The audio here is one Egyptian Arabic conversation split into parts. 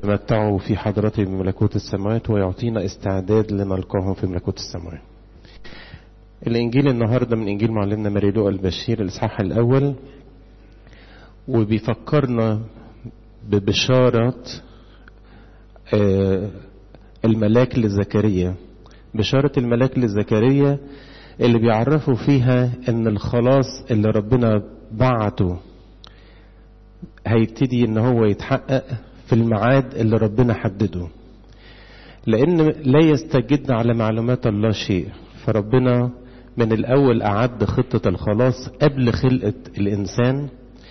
تمتعوا في حضرته بملكوت السماوات ويعطينا استعداد لنلقاهم في ملكوت السماوات الإنجيل النهاردة من إنجيل معلمنا ماريلو البشير الإصحاح الأول وبيفكرنا ببشارة الملاك لزكريا بشارة الملاك لزكريا اللي بيعرفوا فيها ان الخلاص اللي ربنا بعته هيبتدي ان هو يتحقق في الميعاد اللي ربنا حدده لان لا يستجد على معلومات الله شيء فربنا من الاول اعد خطة الخلاص قبل خلقة الانسان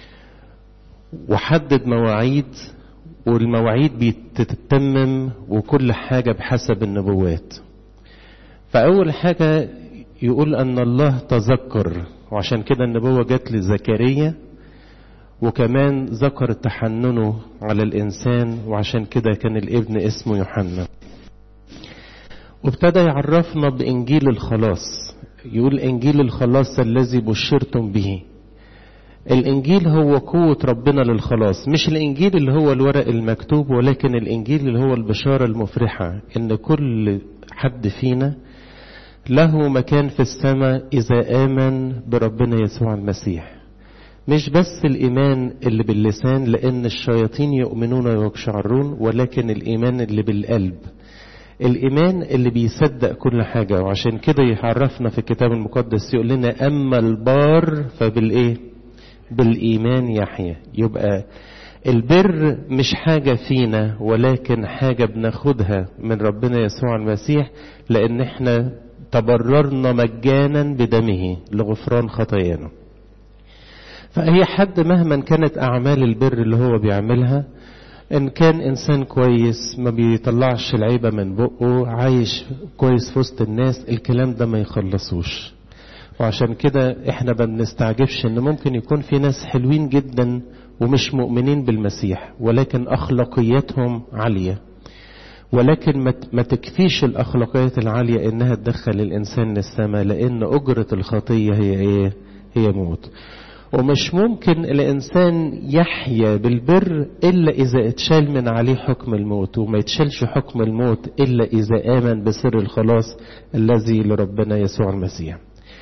وحدد مواعيد والمواعيد بتتمم وكل حاجة بحسب النبوات فأول حاجة يقول أن الله تذكر وعشان كده النبوة جت لزكريا وكمان ذكر تحننه على الإنسان وعشان كده كان الابن اسمه يوحنا وابتدى يعرفنا بإنجيل الخلاص يقول إنجيل الخلاص الذي بشرتم به الإنجيل هو قوة ربنا للخلاص مش الإنجيل اللي هو الورق المكتوب ولكن الإنجيل اللي هو البشارة المفرحة إن كل حد فينا له مكان في السماء إذا آمن بربنا يسوع المسيح مش بس الإيمان اللي باللسان لأن الشياطين يؤمنون ويقشعرون ولكن الإيمان اللي بالقلب الإيمان اللي بيصدق كل حاجة وعشان كده يعرفنا في الكتاب المقدس يقول لنا أما البار فبالإيه بالإيمان يحيى يبقى البر مش حاجة فينا ولكن حاجة بناخدها من ربنا يسوع المسيح لأن احنا تبررنا مجانا بدمه لغفران خطايانا فأي حد مهما كانت أعمال البر اللي هو بيعملها إن كان إنسان كويس ما بيطلعش العيبة من بقه عايش كويس في وسط الناس الكلام ده ما يخلصوش وعشان كده احنا ما بنستعجبش ان ممكن يكون في ناس حلوين جدا ومش مؤمنين بالمسيح ولكن اخلاقياتهم عاليه ولكن ما تكفيش الاخلاقيات العاليه انها تدخل الانسان للسماء لان اجره الخطيه هي ايه هي موت ومش ممكن الانسان يحيا بالبر الا اذا اتشال من عليه حكم الموت وما يتشالش حكم الموت الا اذا امن بسر الخلاص الذي لربنا يسوع المسيح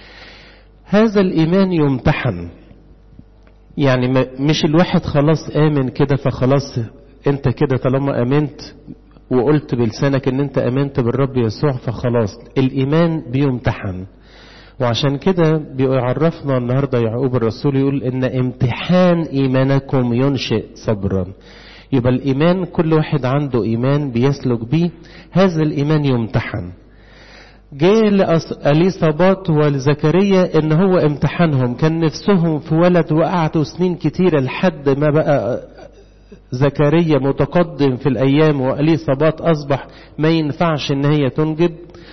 هذا الإيمان يمتحن يعني مش الواحد خلاص آمن كده فخلاص أنت كده طالما آمنت وقلت بلسانك أن أنت آمنت بالرب يسوع فخلاص الإيمان بيمتحن وعشان كده بيعرفنا النهاردة يعقوب الرسول يقول إن امتحان إيمانكم ينشئ صبرا يبقى الإيمان كل واحد عنده إيمان بيسلك بيه هذا الإيمان يمتحن جه لإليصابات ولزكريا ان هو امتحانهم كان نفسهم في ولد وقعدوا سنين كتيرة لحد ما بقى زكريا متقدم في الايام وإليصابات اصبح ما ينفعش ان هي تنجب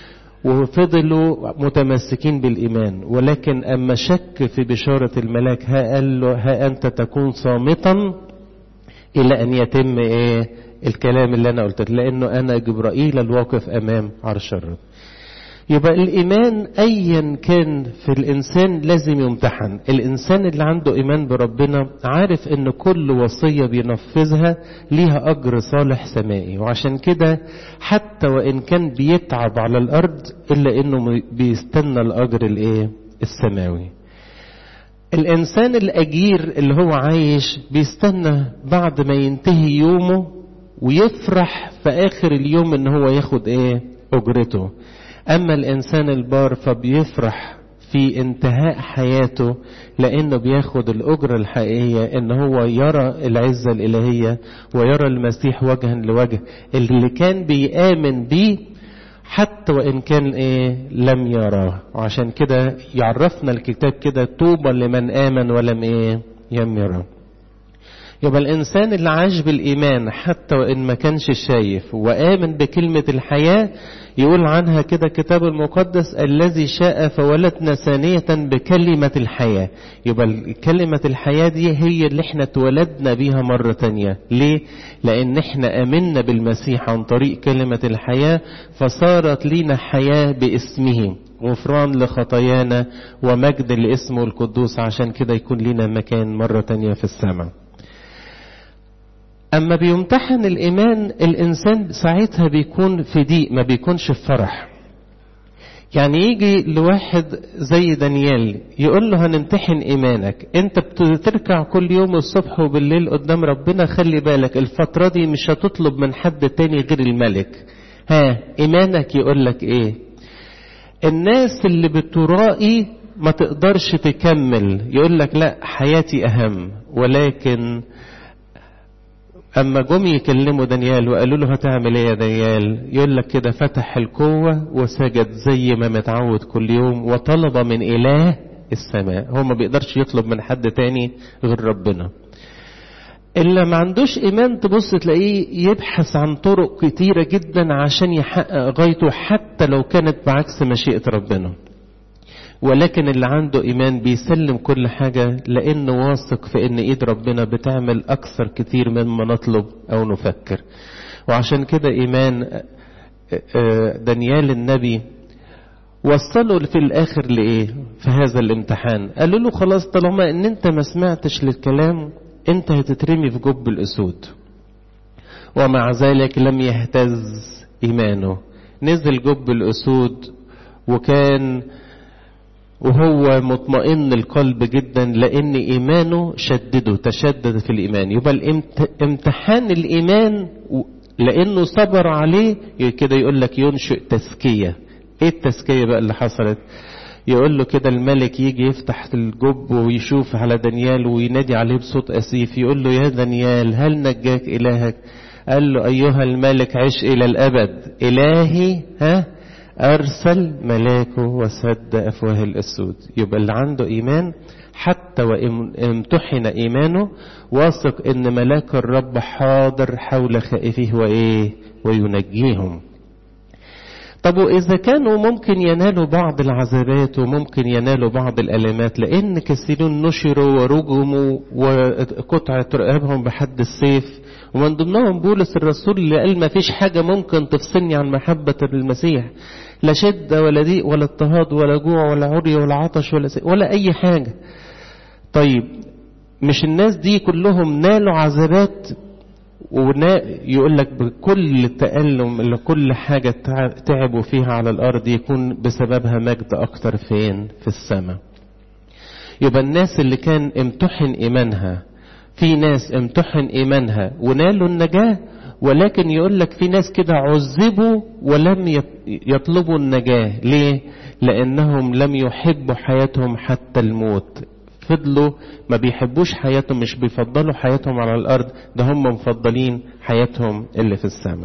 وفضلوا متمسكين بالايمان ولكن اما شك في بشارة الملاك ها قال له ها انت تكون صامتا الى ان يتم ايه الكلام اللي انا قلته لانه انا جبرائيل الواقف امام عرش الرب يبقى الإيمان أيا كان في الإنسان لازم يمتحن الإنسان اللي عنده إيمان بربنا عارف أن كل وصية بينفذها ليها أجر صالح سمائي وعشان كده حتى وإن كان بيتعب على الأرض إلا أنه بيستنى الأجر الإيه السماوي الإنسان الأجير اللي هو عايش بيستنى بعد ما ينتهي يومه ويفرح في آخر اليوم أن هو ياخد إيه أجرته أما الإنسان البار فبيفرح في انتهاء حياته لأنه بياخد الأجرة الحقيقية إن هو يرى العزة الإلهية ويرى المسيح وجها لوجه اللي كان بيآمن بيه حتى وإن كان إيه لم يراه وعشان كده يعرفنا الكتاب كده طوبى لمن آمن ولم إيه يم يراه يبقى الإنسان اللي عاش بالإيمان حتى وإن ما كانش شايف وآمن بكلمة الحياة يقول عنها كده الكتاب المقدس الذي شاء فولدنا ثانية بكلمة الحياة يبقى كلمة الحياة دي هي اللي احنا اتولدنا بيها مرة تانية ليه؟ لأن احنا آمنا بالمسيح عن طريق كلمة الحياة فصارت لنا حياة باسمه غفران لخطايانا ومجد لاسمه القدوس عشان كده يكون لنا مكان مرة تانية في السماء أما بيمتحن الإيمان الإنسان ساعتها بيكون في ضيق ما بيكونش في فرح يعني يجي لواحد زي دانيال يقول له هنمتحن إيمانك أنت بتركع كل يوم الصبح وبالليل قدام ربنا خلي بالك الفترة دي مش هتطلب من حد تاني غير الملك ها إيمانك يقول لك إيه الناس اللي بترائي ما تقدرش تكمل يقول لك لا حياتي أهم ولكن أما جم يكلموا دانيال وقالوا له هتعمل إيه يا دانيال يقول لك كده فتح القوة وسجد زي ما متعود كل يوم وطلب من إله السماء هو ما بيقدرش يطلب من حد تاني غير ربنا اللي ما عندوش إيمان تبص تلاقيه يبحث عن طرق كتيرة جدا عشان يحقق غايته حتى لو كانت بعكس مشيئة ربنا ولكن اللي عنده إيمان بيسلم كل حاجة لأنه واثق في إن إيد ربنا بتعمل أكثر كتير مما نطلب أو نفكر وعشان كده إيمان دانيال النبي وصلوا في الآخر لإيه في هذا الامتحان قالوا له خلاص طالما إن أنت ما سمعتش للكلام أنت هتترمي في جب الأسود ومع ذلك لم يهتز إيمانه نزل جب الأسود وكان وهو مطمئن القلب جدا لان ايمانه شدده تشدد في الايمان يبقى امتحان الايمان لانه صبر عليه كده يقول لك ينشئ تزكيه ايه التزكيه بقى اللي حصلت يقول له كده الملك يجي يفتح الجب ويشوف على دانيال وينادي عليه بصوت اسيف يقول له يا دانيال هل نجاك الهك قال له ايها الملك عش الى الابد الهي ها أرسل ملاكه وسد أفواه الأسود يبقى اللي عنده إيمان حتى وإن امتحن إيمانه واثق إن ملاك الرب حاضر حول خائفيه وإيه وينجيهم طب وإذا كانوا ممكن ينالوا بعض العذابات وممكن ينالوا بعض الألمات لأن كثيرون نشروا ورجموا وقطعة رقابهم بحد السيف ومن ضمنهم بولس الرسول اللي قال ما فيش حاجة ممكن تفصلني عن محبة المسيح لا شدة ولا ضيق ولا اضطهاد ولا جوع ولا عري ولا عطش ولا سي... ولا أي حاجة طيب مش الناس دي كلهم نالوا عذابات ونا يقول لك بكل التألم اللي كل حاجة تعبوا فيها على الأرض يكون بسببها مجد أكتر فين في السماء يبقى الناس اللي كان امتحن إيمانها في ناس امتحن إيمانها ونالوا النجاة ولكن يقول لك في ناس كده عذبوا ولم يطلبوا النجاة ليه؟ لأنهم لم يحبوا حياتهم حتى الموت فضلوا ما بيحبوش حياتهم مش بيفضلوا حياتهم على الأرض ده هم مفضلين حياتهم اللي في السماء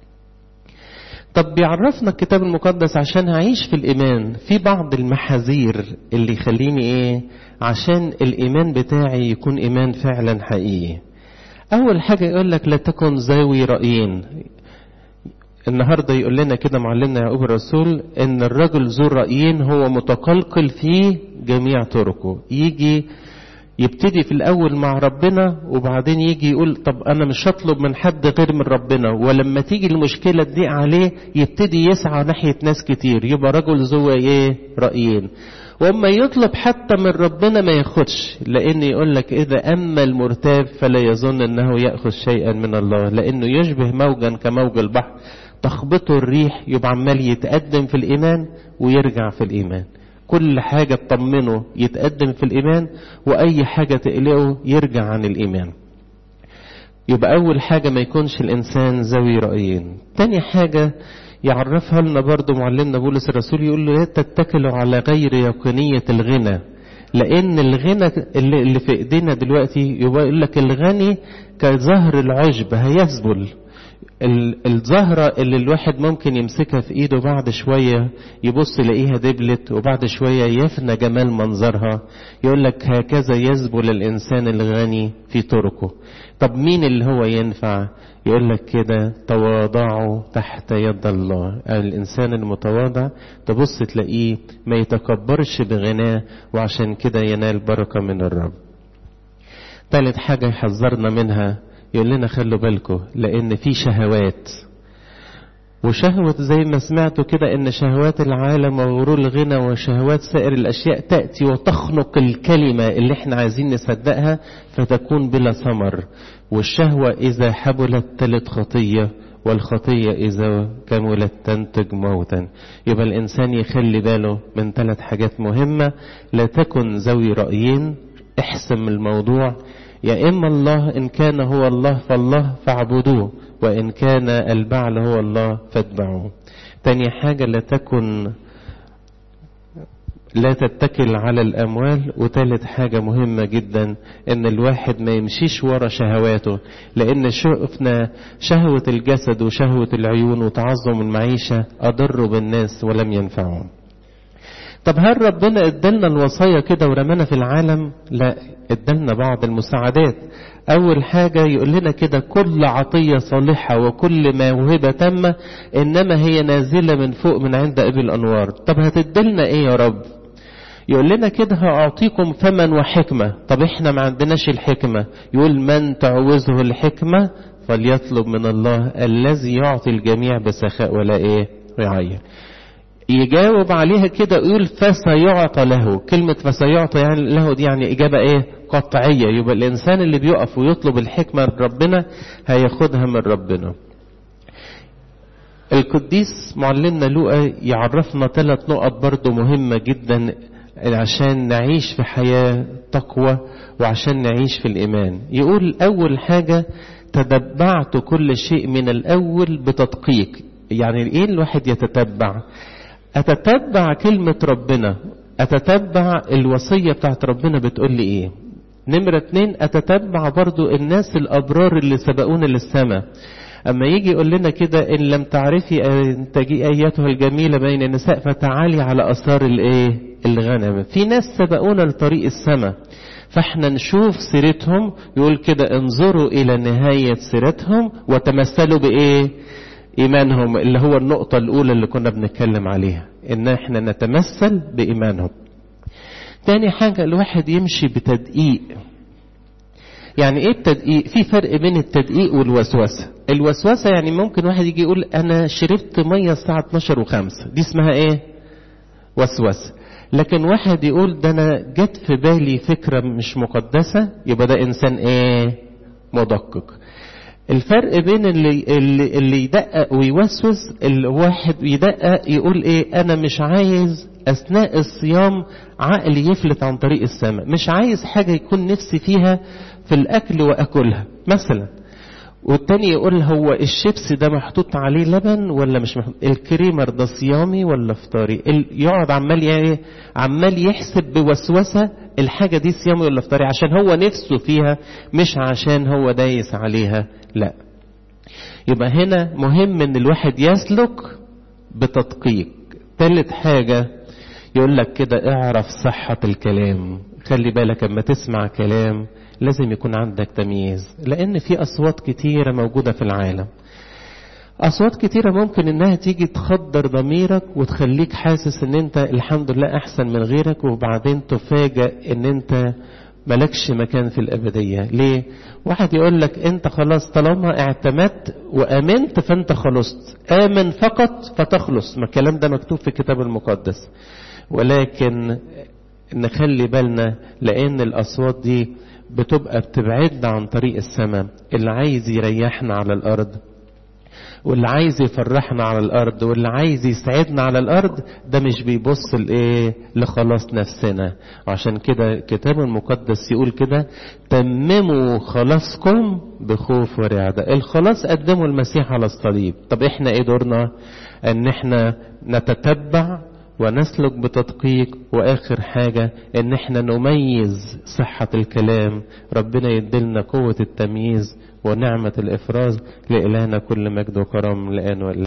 طب بيعرفنا الكتاب المقدس عشان هعيش في الإيمان في بعض المحاذير اللي يخليني إيه عشان الإيمان بتاعي يكون إيمان فعلا حقيقي أول حاجة يقول لك لا تكن ذوي رأيين النهاردة يقول لنا كده معلمنا يعقوب الرسول ان الرجل ذو الرأيين هو متقلقل في جميع طرقه يجي يبتدي في الاول مع ربنا وبعدين يجي يقول طب انا مش هطلب من حد غير من ربنا ولما تيجي المشكلة تضيق عليه يبتدي يسعى ناحية ناس كتير يبقى رجل ذو ايه رأيين واما يطلب حتى من ربنا ما ياخدش لان يقول لك اذا اما المرتاب فلا يظن انه ياخذ شيئا من الله لانه يشبه موجا كموج البحر تخبطه الريح يبقى عمال يتقدم في الإيمان ويرجع في الإيمان كل حاجة تطمنه يتقدم في الإيمان وأي حاجة تقلقه يرجع عن الإيمان يبقى أول حاجة ما يكونش الإنسان ذوي رأيين تاني حاجة يعرفها لنا برضو معلمنا بولس الرسول يقول له لا تتكلوا على غير يقينية الغنى لأن الغنى اللي في إيدينا دلوقتي يبقى يقول لك الغني كظهر العشب هيذبل الزهرة اللي الواحد ممكن يمسكها في ايده بعد شوية يبص يلاقيها دبلت وبعد شوية يفنى جمال منظرها يقول لك هكذا يذبل الإنسان الغني في طرقه طب مين اللي هو ينفع يقول لك كده تواضعوا تحت يد الله الإنسان المتواضع تبص تلاقيه ما يتكبرش بغناه وعشان كده ينال بركة من الرب ثالث حاجة يحذرنا منها يقول لنا خلوا بالكم لان في شهوات وشهوة زي ما سمعتوا كده ان شهوات العالم وغرور الغنى وشهوات سائر الاشياء تأتي وتخنق الكلمة اللي احنا عايزين نصدقها فتكون بلا ثمر والشهوة اذا حبلت تلت خطية والخطية إذا كملت تنتج موتا يبقى الإنسان يخلي باله من ثلاث حاجات مهمة لا تكن ذوي رأيين احسم الموضوع يا إما الله إن كان هو الله فالله فاعبدوه وإن كان البعل هو الله فاتبعوه تاني حاجة لا تكن لا تتكل على الأموال وتالت حاجة مهمة جدا إن الواحد ما يمشيش ورا شهواته لأن شفنا شهوة الجسد وشهوة العيون وتعظم المعيشة أضروا بالناس ولم ينفعهم طب هل ربنا ادالنا الوصايا كده ورمانا في العالم لا ادالنا بعض المساعدات اول حاجة يقول لنا كده كل عطية صالحة وكل موهبة تامة انما هي نازلة من فوق من عند ابي الانوار طب هتدلنا ايه يا رب يقول لنا كده هأعطيكم فما وحكمة طب احنا ما عندناش الحكمة يقول من تعوزه الحكمة فليطلب من الله الذي يعطي الجميع بسخاء ولا ايه رعاية يجاوب عليها كده يقول فسيعطى له كلمة فسيعطى يعني له دي يعني إجابة إيه قطعية يبقى الإنسان اللي بيقف ويطلب الحكمة من ربنا هياخدها من ربنا القديس معلمنا لوقا يعرفنا ثلاث نقط برضو مهمة جدا عشان نعيش في حياة تقوى وعشان نعيش في الإيمان يقول أول حاجة تتبعت كل شيء من الأول بتدقيق يعني إيه الواحد يتتبع أتتبع كلمة ربنا أتتبع الوصية بتاعت ربنا بتقول لي إيه نمرة اتنين أتتبع برضو الناس الأبرار اللي سبقونا للسماء أما يجي يقول لنا كده إن لم تعرفي أن تجي أيتها الجميلة بين النساء فتعالي على أثار الإيه الغنم في ناس سبقونا لطريق السماء فاحنا نشوف سيرتهم يقول كده انظروا إلى نهاية سيرتهم وتمثلوا بإيه إيمانهم اللي هو النقطة الأولى اللي كنا بنتكلم عليها إن إحنا نتمثل بإيمانهم تاني حاجة الواحد يمشي بتدقيق يعني ايه التدقيق في فرق بين التدقيق والوسوسة الوسوسة يعني ممكن واحد يجي يقول انا شربت مية الساعة 12 و5 دي اسمها ايه وسوسة لكن واحد يقول ده انا جت في بالي فكرة مش مقدسة يبقى ده انسان ايه مدقق الفرق بين اللي, اللي, اللي يدقق ويوسوس الواحد يدقق يقول ايه انا مش عايز اثناء الصيام عقلي يفلت عن طريق السماء مش عايز حاجة يكون نفسي فيها في الاكل واكلها مثلا والتاني يقول هو الشيبس ده محطوط عليه لبن ولا مش محطوط الكريمر ده صيامي ولا فطاري يقعد عمال ايه عمال يحسب بوسوسه الحاجه دي صيامي ولا فطاري عشان هو نفسه فيها مش عشان هو دايس عليها لا يبقى هنا مهم ان الواحد يسلك بتدقيق ثالث حاجه يقول لك كده اعرف صحه الكلام خلي بالك اما تسمع كلام لازم يكون عندك تمييز لان في اصوات كتيره موجوده في العالم اصوات كتيره ممكن انها تيجي تخدر ضميرك وتخليك حاسس ان انت الحمد لله احسن من غيرك وبعدين تفاجئ ان انت ملكش مكان في الابديه ليه واحد يقول لك انت خلاص طالما اعتمدت وامنت فانت خلصت امن فقط فتخلص ما الكلام ده مكتوب في الكتاب المقدس ولكن نخلي بالنا لان الاصوات دي بتبقى بتبعدنا عن طريق السماء اللي عايز يريحنا على الارض واللي عايز يفرحنا على الارض واللي عايز يسعدنا على الارض ده مش بيبص لايه لخلاص نفسنا وعشان كده الكتاب المقدس يقول كده تمموا خلاصكم بخوف ورعدة الخلاص قدموا المسيح على الصليب طب احنا ايه دورنا ان احنا نتتبع ونسلك بتدقيق واخر حاجة ان احنا نميز صحة الكلام ربنا يدلنا قوة التمييز ونعمة الافراز لإلهنا كل مجد وكرم لآن وإلى